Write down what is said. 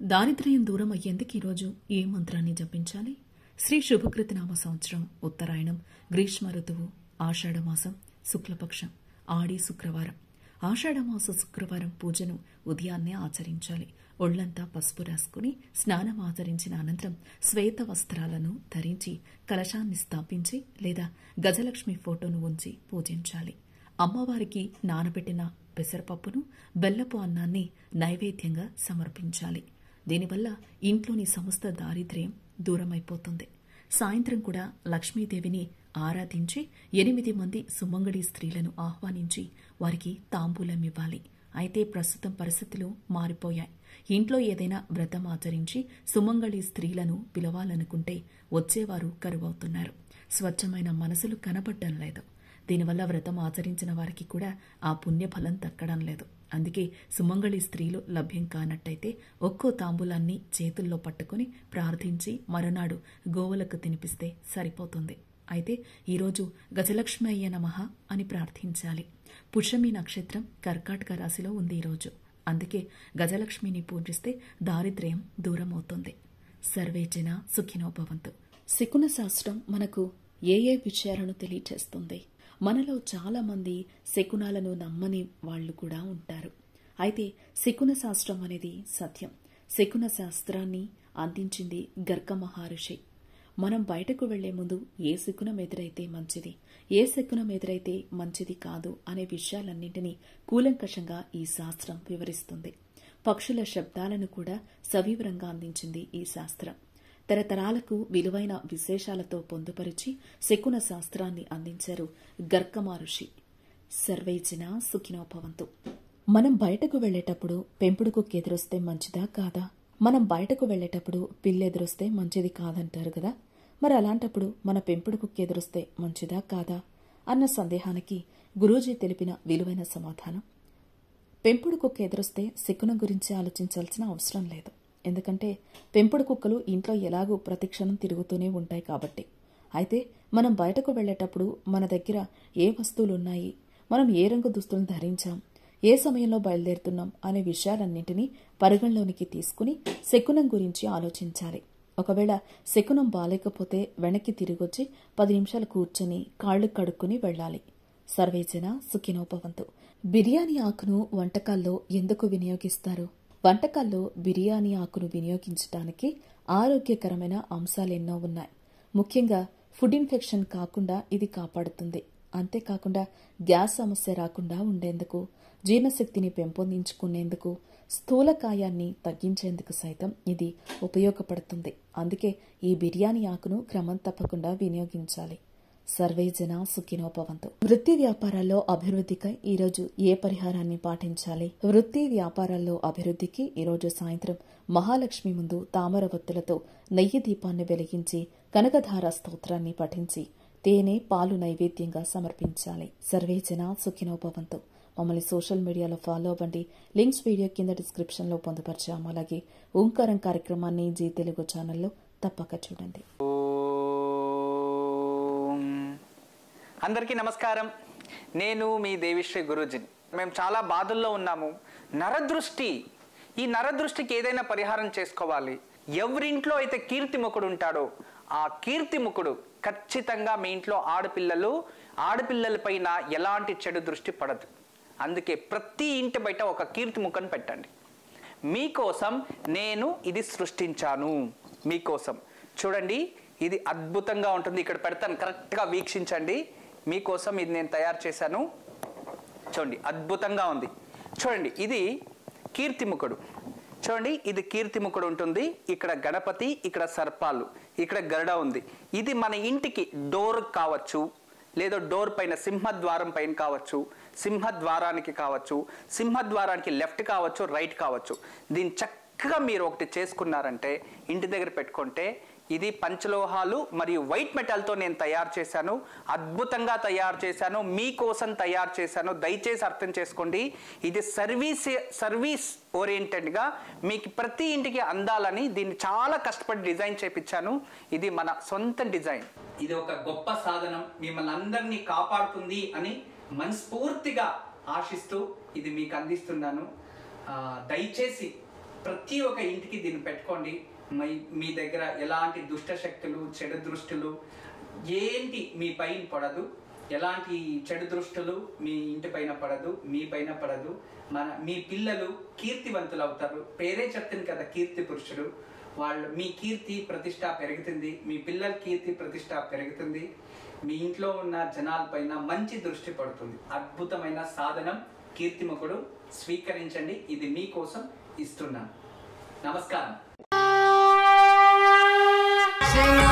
దారిద్ర్యం దూరం అయ్యేందుకు ఈరోజు ఏ మంత్రాన్ని జపించాలి శ్రీ శుభకృతనామ సంవత్సరం ఉత్తరాయణం గ్రీష్మ ఋతువు ఆషాఢమాసం శుక్లపక్షం ఆడి శుక్రవారం ఆషాఢమాస శుక్రవారం పూజను ఉదయాన్నే ఆచరించాలి ఒళ్లంతా పసుపు రాసుకుని స్నానం ఆచరించిన అనంతరం శ్వేత వస్త్రాలను ధరించి కలశాన్ని స్థాపించి లేదా గజలక్ష్మి ఫోటోను ఉంచి పూజించాలి అమ్మవారికి నానబెట్టిన పెసరపప్పును బెల్లపు అన్నాన్ని నైవేద్యంగా సమర్పించాలి దీనివల్ల ఇంట్లోని సమస్త దారిద్ర్యం దూరమైపోతుంది సాయంత్రం కూడా లక్ష్మీదేవిని ఆరాధించి ఎనిమిది మంది సుమంగడి స్త్రీలను ఆహ్వానించి వారికి తాంబూలం ఇవ్వాలి అయితే ప్రస్తుతం పరిస్థితులు మారిపోయాయి ఇంట్లో ఏదైనా వ్రతం ఆచరించి సుమంగళి స్త్రీలను పిలవాలనుకుంటే వచ్చేవారు కరువవుతున్నారు స్వచ్ఛమైన మనసులు కనబడ్డం లేదు దీనివల్ల వ్రతం ఆచరించిన వారికి కూడా ఆ పుణ్యఫలం దక్కడం లేదు అందుకే సుమంగళి స్త్రీలు లభ్యం కానట్టయితే ఒక్కో తాంబూలాన్ని చేతుల్లో పట్టుకుని ప్రార్థించి మరునాడు గోవులకు తినిపిస్తే సరిపోతుంది అయితే ఈరోజు గజలక్ష్మి అయ్య నమః అని ప్రార్థించాలి పుష్యమి నక్షత్రం కర్కాటక రాశిలో ఉంది ఈరోజు అందుకే గజలక్ష్మిని పూజిస్తే దారిద్ర్యం దూరం అవుతుంది సర్వేజన సుఖినోభవంతు శకున శాస్త్రం మనకు ఏ ఏ విషయాలను తెలియచేస్తుంది మనలో చాలా మంది శకునాలను నమ్మని వాళ్ళు కూడా ఉంటారు అయితే శకున శాస్త్రం అనేది సత్యం శకున శాస్త్రాన్ని అందించింది గర్క మహర్షి మనం బయటకు వెళ్లే ముందు ఏ శకునం ఎదురైతే మంచిది ఏ శకునం ఎదురైతే మంచిది కాదు అనే విషయాలన్నింటినీ కూలంకషంగా ఈ శాస్త్రం వివరిస్తుంది పక్షుల శబ్దాలను కూడా సవివరంగా అందించింది ఈ శాస్త్రం తరతరాలకు విలువైన విశేషాలతో పొందుపరిచి శకున శాస్త్రాన్ని అందించారు గర్కమా ఋషి సర్వేజన సుఖినోభవంతు మనం బయటకు వెళ్లేటప్పుడు పెంపుడు కుక్క ఎదురొస్తే మంచిదా కాదా మనం బయటకు వెళ్లేటప్పుడు పిల్లి ఎదురొస్తే మంచిది కాదంటారు కదా మరి అలాంటప్పుడు మన పెంపుడు కుక్క ఎదురొస్తే మంచిదా కాదా అన్న సందేహానికి గురూజీ తెలిపిన విలువైన సమాధానం పెంపుడు కుక్క ఎదురొస్తే శకునం గురించి ఆలోచించాల్సిన అవసరం లేదు ఎందుకంటే పెంపుడు కుక్కలు ఇంట్లో ఎలాగూ ప్రతిక్షణం తిరుగుతూనే ఉంటాయి కాబట్టి అయితే మనం బయటకు వెళ్లేటప్పుడు మన దగ్గర ఏ వస్తువులున్నాయి మనం ఏ రంగు దుస్తులను ధరించాం ఏ సమయంలో బయలుదేరుతున్నాం అనే విషయాలన్నింటినీ పరిగణలోనికి తీసుకుని శకునం గురించి ఆలోచించాలి ఒకవేళ శకునం బాలేకపోతే వెనక్కి తిరిగొచ్చి పది నిమిషాలు కూర్చొని కాళ్లు కడుక్కుని వెళ్ళాలి సర్వేజన సుఖినోపవంతు బిర్యానీ ఆకును వంటకాల్లో ఎందుకు వినియోగిస్తారు వంటకాల్లో బిర్యానీ ఆకును వినియోగించడానికి ఆరోగ్యకరమైన అంశాలెన్నో ఉన్నాయి ముఖ్యంగా ఫుడ్ ఇన్ఫెక్షన్ కాకుండా ఇది కాపాడుతుంది అంతేకాకుండా గ్యాస్ సమస్య రాకుండా ఉండేందుకు జీర్ణశక్తిని పెంపొందించుకునేందుకు స్థూలకాయాన్ని తగ్గించేందుకు సైతం ఇది ఉపయోగపడుతుంది అందుకే ఈ బిర్యానీ ఆకును క్రమం తప్పకుండా వినియోగించాలి సర్వేజన సుఖినోపవంతు వృత్తి వ్యాపారాల్లో అభివృద్ధికై ఈరోజు ఏ పరిహారాన్ని పాటించాలి వృత్తి వ్యాపారాల్లో అభివృద్ధికి ఈరోజు సాయంత్రం మహాలక్ష్మి ముందు తామర ఒత్తులతో నెయ్యి దీపాన్ని వెలిగించి కనకధార స్తోత్రాన్ని పఠించి తేనె పాలు నైవేద్యంగా సమర్పించాలి సర్వేజన సుఖినోపవంతు మమ్మల్ని సోషల్ మీడియాలో ఫాలో అవ్వండి లింక్స్ వీడియో కింద డిస్క్రిప్షన్లో పొందుపరిచాము అలాగే ఓంకారం కార్యక్రమాన్ని జీ తెలుగు ఛానల్లో తప్పక చూడండి ఓం. అందరికీ నమస్కారం నేను మీ దేవిశ్రీ గురూజీని మేము చాలా బాధల్లో ఉన్నాము నరదృష్టి ఈ నరదృష్టికి ఏదైనా పరిహారం చేసుకోవాలి ఎవరింట్లో అయితే కీర్తిముఖుడు ఉంటాడో ఆ కీర్తిముఖుడు ఖచ్చితంగా మీ ఇంట్లో ఆడపిల్లలు ఆడపిల్లల పైన ఎలాంటి చెడు దృష్టి పడదు అందుకే ప్రతి ఇంటి బయట ఒక కీర్తిముఖను పెట్టండి మీకోసం నేను ఇది సృష్టించాను మీకోసం చూడండి ఇది అద్భుతంగా ఉంటుంది ఇక్కడ పెడతాను కరెక్ట్గా వీక్షించండి మీకోసం ఇది నేను తయారు చేశాను చూడండి అద్భుతంగా ఉంది చూడండి ఇది కీర్తిముఖుడు చూడండి ఇది కీర్తిముఖుడు ఉంటుంది ఇక్కడ గణపతి ఇక్కడ సర్పాలు ఇక్కడ గరుడ ఉంది ఇది మన ఇంటికి డోర్ కావచ్చు లేదా డోర్ పైన సింహద్వారం పైన కావచ్చు సింహద్వారానికి కావచ్చు సింహద్వారానికి లెఫ్ట్ కావచ్చు రైట్ కావచ్చు దీన్ని చక్కగా మీరు ఒకటి చేసుకున్నారంటే ఇంటి దగ్గర పెట్టుకుంటే ఇది పంచలోహాలు మరియు వైట్ మెటల్తో నేను తయారు చేశాను అద్భుతంగా తయారు చేశాను మీకోసం తయారు చేశాను దయచేసి అర్థం చేసుకోండి ఇది సర్వీస్ సర్వీస్ ఓరియంటెడ్గా మీకు ప్రతి ఇంటికి అందాలని దీన్ని చాలా కష్టపడి డిజైన్ చేపించాను ఇది మన సొంత డిజైన్ ఇది ఒక గొప్ప సాధనం మిమ్మల్ని అందరినీ కాపాడుతుంది అని మనస్ఫూర్తిగా ఆశిస్తూ ఇది మీకు అందిస్తున్నాను ఆ, దయచేసి ప్రతి ఒక్క ఇంటికి దీన్ని పెట్టుకోండి మీ మీ దగ్గర ఎలాంటి దుష్ట శక్తులు చెడు దృష్టులు ఏంటి మీ పైన పడదు ఎలాంటి చెడు దృష్టులు మీ ఇంటి పైన పడదు మీ పైన పడదు మన మీ పిల్లలు కీర్తివంతులు అవుతారు పేరే చెప్తుంది కదా కీర్తి పురుషుడు వాళ్ళు మీ కీర్తి ప్రతిష్ట పెరుగుతుంది మీ పిల్లల కీర్తి ప్రతిష్ట పెరుగుతుంది మీ ఇంట్లో ఉన్న జనాలపైన మంచి దృష్టి పడుతుంది అద్భుతమైన సాధనం కీర్తిముఖుడు స్వీకరించండి ఇది మీకోసం ఇస్తున్నాను నమస్కారం Sing